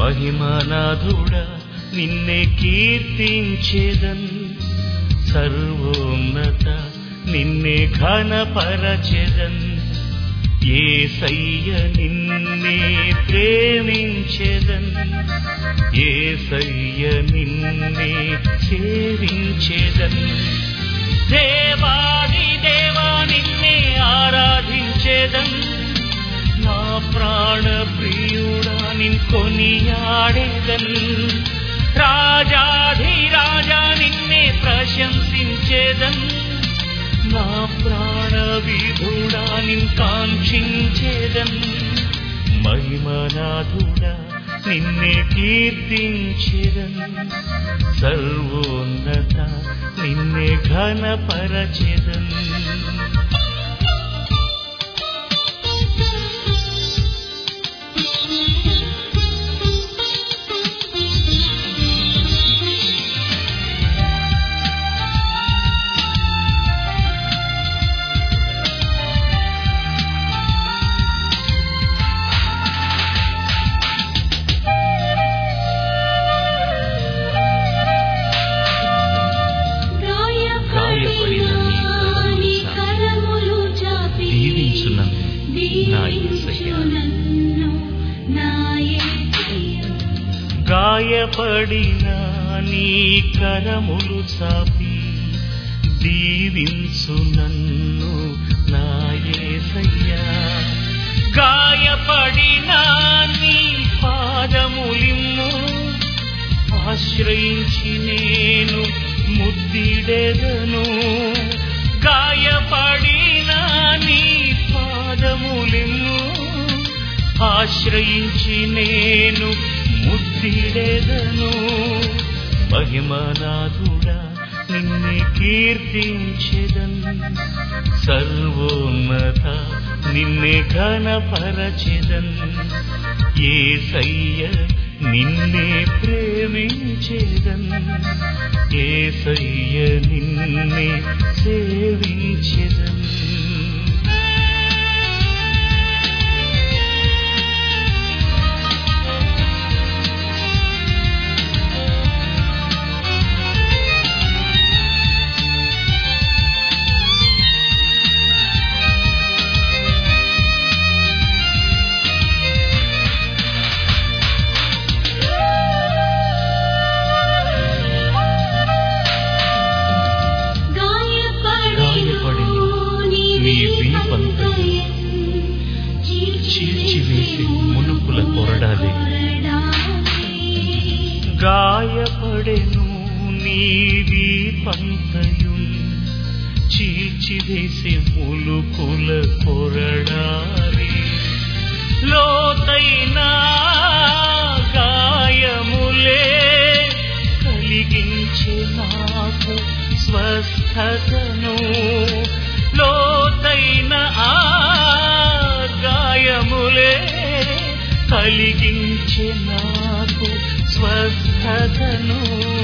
మహిమనాథుడా నిన్నే కీర్తించేదన్ సర్వోన్నత నిన్నే ఘనపరచెదన్ ఏసయ్య నిన్నే ప్రేమించెదన్ ఏసయ్య నిన్నే సేవించెదన్ దేవాది దేవా నిన్నే ఆరాధించేదన్ నా ప్రాణ ప్రియుడా నిన్ కొనియాడేదన్ రాజాధి రాజా నిన్నే ప్రశంసించేదన్ నా ప్రాణ విధుడా నిన్ కాంక్షించేదన్ మహిమనాథుడా నిన్నే కీర్తించెదన్ సర్వోన్నత నిన్నే ఘనపరచెదన్ గాయపడిన నీ కరములు చాపి దీవించునన్ను నా యేసయ్యా. దీవించునన్ను నా యేసయ్యా. గాయపడిన నీ కరములు చాపి దీవించు నన్ను నా యేసయ్యా గాయపడిన నీ పాదములిమ్ము ఆశ్రయించి నేను ముద్దిడెదను గాయపడిన నీ పాదములిమ్ము ఆశ్రయించి నేను ముద్దిడెదను మహిమనాథుడా నిన్నే కీర్తించెదన్ సర్వోన్నత నిన్నే ఘనపరచెదన్ ఏసయ్య నిన్నే ప్రేమించెదన్ ఏసయ్య నిన్నే సేవించెదన్ గాయపడిన నీ వీపంతయు చీల్చివేసి మునుకుల కొరడాలే. గాయపడెను నీవి పంతయున్ చీల్చివేసే ములుకుల కొరడాలి లోతైన గాయములే కలిగించే నాకు స్వస్థతను లోతైన ఆ గాయములే కలిగించే నాకు స్వస్థతను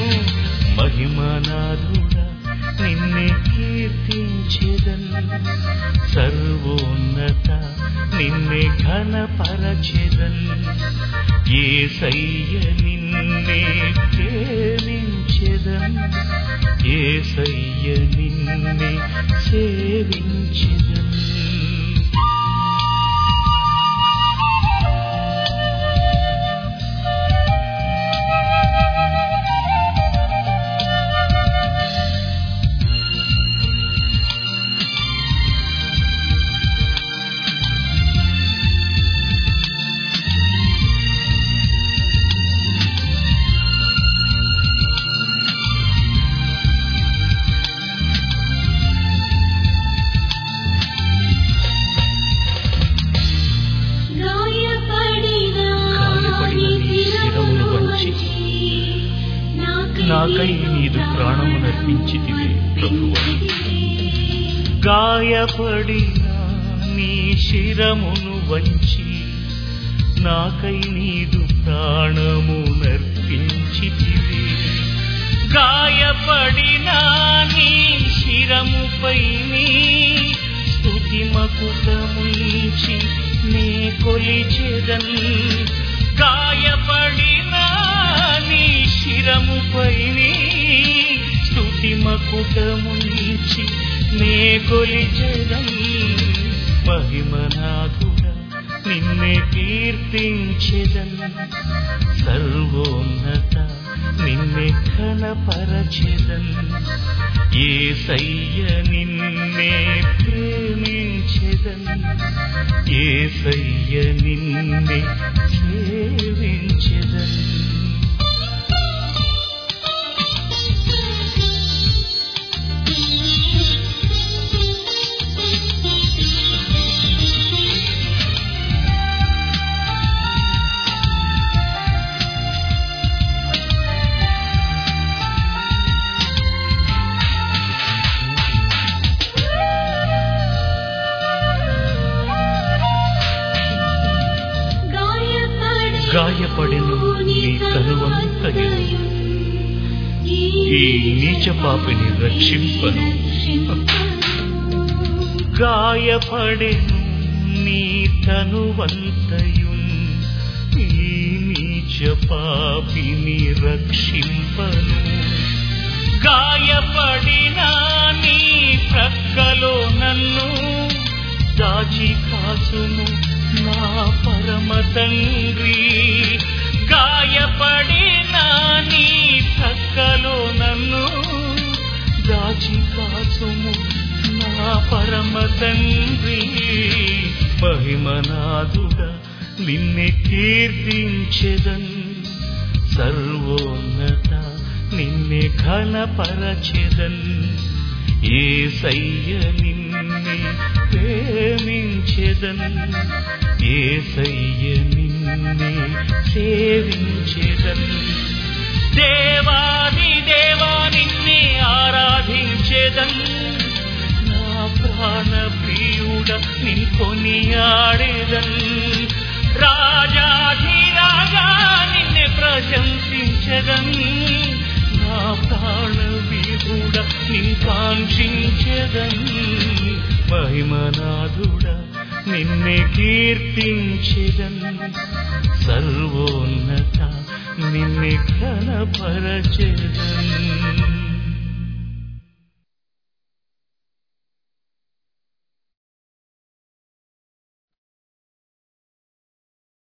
మహిమనాథుడా నిన్నే కీర్తించెదన్ సర్వోన్నత నిన్నే ఘనపరచెదన్ ఏసయ్య నిన్నే ప్రేమించెదన్ ఏసయ్య నిన్నే సేవించెదన్ గాయపడిన గాయపడిన నీ శిరమును వంచి నాకై నీదు ప్రాణమునర్పించితివే ప్రభువా. గాయపడిన నీ శిరమును వంచి నాకై నీదు ప్రాణము నర్పించితివి గాయపడిన నీ శిరముపై నీ స్తుతి మకుటముంచి నే కొలిచెదన్ గాయపడిన నీ శిరముపై నీ స్తుతి మకుటముంచి నే కొలిచెదం మహిమనాథుడ నిన్నే కీర్తించెదన్ సర్వోన్నత నిన్నే ఘనపరచెదన్ ఏసయ్య నిన్నే ప్రేమించెదన్ ఏసయ్య నిన్నే సేవించెదన్ గాయపడెను నీ కనువంతయు. ఈ నీచ పాపిని రక్షింపను. గాయపడెను నీ తనువంతయున్ ఈ నీచ పాపిని రక్షింపను గాయపడిన నీ ప్రక్కలో నన్ను దాచి కాసును నా పరమ తండ్రి గాయపడిన నీ ప్రక్కలో నన్ను దాచి కాసుము నా పరమ తండ్రి మహిమనాథుడ నిన్నే కీర్తించెదన్ సర్వోన్నత నిన్నే ఘనపరచెదన్ ఏసయ్య నిన్నే ప్రేమించెదన్ ఏసయ్య నిన్నే సేవించెదన్ దేవాది దేవా నిన్నే ఆరాధించెదన్ నా ప్రాణ ప్రియుడ నిన్ కొనియాడేదన్ రాజాధిరాజా నిన్నే ప్రశంసించదన్ నా ప్రాణ వీరుడ నిన్ కాంక్షించదన్ మహిమనాథుడ నిన్నే కీర్తించెదన్ సర్వోన్నత నిన్నే ఘనపరచెదన్